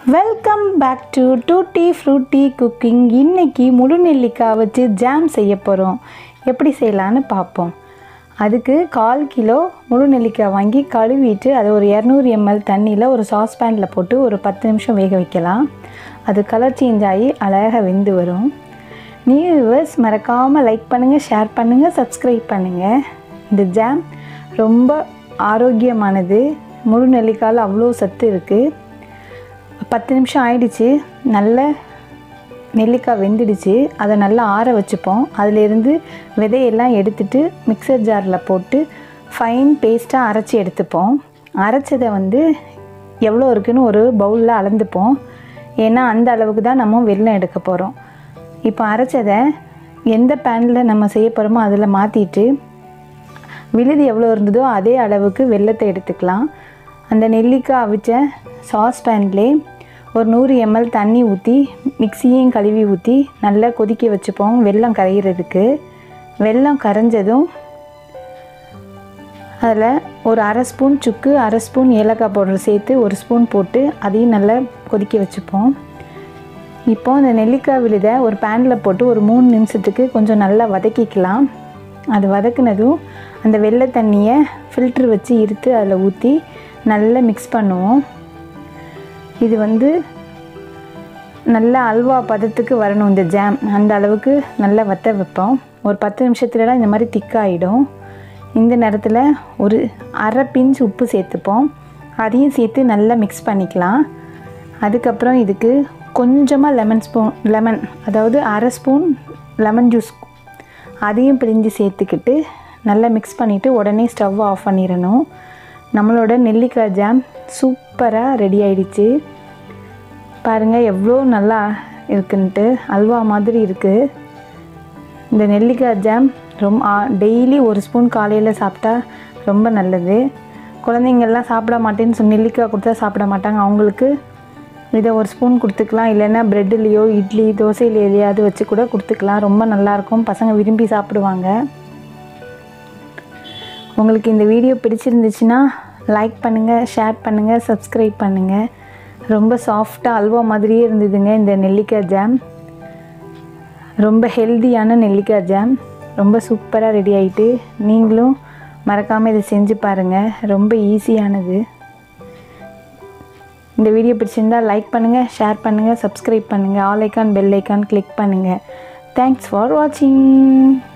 welcome back to tutti frutti cooking இன்னைக்கு முழு நெல்லிக்காய் வச்சு ஜாம் செய்ய போகிறோம் எப்படி செய்யலான்னு பார்ப்போம் அதுக்கு கால் கிலோ முழு நெல்லிக்காய் வாங்கி கழுவிட்டு அதை ஒரு இரநூறு எம்எல் தண்ணியில் ஒரு சாஸ்பேனில் போட்டு ஒரு பத்து நிமிஷம் வேக வைக்கலாம் அது கலர் சேஞ்ச் ஆகி அழகாக வெந்து வரும் நியூ வியூவர்ஸ் மறக்காமல் லைக் பண்ணுங்கள் ஷேர் பண்ணுங்கள் சப்ஸ்கிரைப் பண்ணுங்கள் இந்த ஜாம் ரொம்ப ஆரோக்கியமானது முழு நெல்லிக்காயில் அவ்வளோ சத்து இருக்குது பத்து நிமிஷம் ஆயிடுச்சு நல்ல நெல்லிக்காய் வெந்துடுச்சு அதை நல்லா ஆற வச்சுப்போம் அதிலிருந்து விதையெல்லாம் எடுத்துட்டு மிக்சர் ஜாரில் போட்டு ஃபைன் பேஸ்ட்டாக அரைச்சி எடுத்துப்போம் அரைச்சதை வந்து எவ்வளோ இருக்குன்னு ஒரு பவுலில் அளந்துப்போம் ஏன்னா அந்த அளவுக்கு தான் நம்ம வெல்லம் எடுக்க போகிறோம் இப்போ அரைச்சதை எந்த பேனில் நம்ம செய்ய போகிறோமோ அதில் மாற்றிட்டு விழுது எவ்வளோ இருந்ததோ அதே அளவுக்கு வெல்லத்தை எடுத்துக்கலாம் அந்த நெல்லிக்காய் அவிச்ச சாஸ்பேன்லே ஒரு நூறு எம்எல் தண்ணி ஊற்றி மிக்சியையும் கழுவி ஊற்றி நல்லா கொதிக்க வச்சுப்போம் வெல்லம் கரைகிறதுக்கு வெல்லம் கரைஞ்சதும் அதில் ஒரு அரை ஸ்பூன் சுக்கு அரை ஸ்பூன் ஏலக்காய் பவுடர் சேர்த்து ஒரு ஸ்பூன் போட்டு அதையும் நல்லா கொதிக்க வச்சுப்போம் இப்போ அந்த நெல்லிக்காய் விழுதை ஒரு பேனில் போட்டு ஒரு மூணு நிமிஷத்துக்கு கொஞ்சம் நல்லா வதக்கிக்கலாம் அது வதக்குனதும் அந்த வெள்ளை தண்ணியை ஃபில்ட்ரு வச்சு இருத்து அதில் ஊற்றி நல்லா மிக்ஸ் பண்ணுவோம் இது வந்து நல்ல அல்வா பதத்துக்கு வரணும் இந்த ஜாம் அந்த அளவுக்கு நல்லா வத்த வைப்போம் ஒரு பத்து நிமிஷத்துலலாம் இந்த மாதிரி திக்காயிடும் இந்த நேரத்தில் ஒரு அரை பிஞ்ச் உப்பு சேர்த்துப்போம் அதையும் சேர்த்து நல்லா மிக்ஸ் பண்ணிக்கலாம் அதுக்கப்புறம் இதுக்கு கொஞ்சமாக லெமன் ஸ்பூன் லெமன் அதாவது அரை ஸ்பூன் லெமன் ஜூஸ் அதையும் பிழிஞ்சு சேர்த்துக்கிட்டு நல்லா மிக்ஸ் பண்ணிவிட்டு உடனே ஸ்டவ் ஆஃப் பண்ணிடணும் நம்மளோட நெல்லிக்காய் ஜாம் சூப்பராக ரெடி ஆயிடுச்சு பாருங்கள் எவ்வளோ நல்லா இருக்குன்ட்டு அல்வா மாதிரி இருக்குது இந்த நெல்லிக்காய் ஜாம் ரொம்ப டெய்லி ஒரு ஸ்பூன் காலையில் சாப்பிட்டா ரொம்ப நல்லது குழந்தைங்கள்லாம் சாப்பிட மாட்டேன்னு சொல்லி நெல்லிக்காய் கொடுத்தா சாப்பிட மாட்டாங்க அவங்களுக்கு இதை ஒரு ஸ்பூன் கொடுத்துக்கலாம் இல்லைன்னா ப்ரெட்டுலேயோ இட்லி தோசையில் எதையாவது வச்சு கூட கொடுத்துக்கலாம் ரொம்ப நல்லாயிருக்கும் பசங்க விரும்பி சாப்பிடுவாங்க உங்களுக்கு இந்த வீடியோ பிடிச்சிருந்துச்சுன்னா லைக் பண்ணுங்கள் ஷேர் பண்ணுங்கள் சப்ஸ்கிரைப் பண்ணுங்கள் ரொம்ப சாஃப்டாக அல்வா மாதிரியே இருந்ததுங்க இந்த நெல்லிக்காய் ஜாம் ரொம்ப ஹெல்தியான நெல்லிக்காய் ஜாம் ரொம்ப சூப்பராக ரெடி ஆகிட்டு நீங்களும் மறக்காமல் இதை செஞ்சு பாருங்கள் ரொம்ப ஈஸியானது இந்த வீடியோ பிடிச்சிருந்தால் லைக் பண்ணுங்கள் ஷேர் பண்ணுங்கள் சப்ஸ்கிரைப் பண்ணுங்கள் all icon bell icon click பண்ணுங்கள் தேங்க்ஸ் ஃபார் வாட்சிங்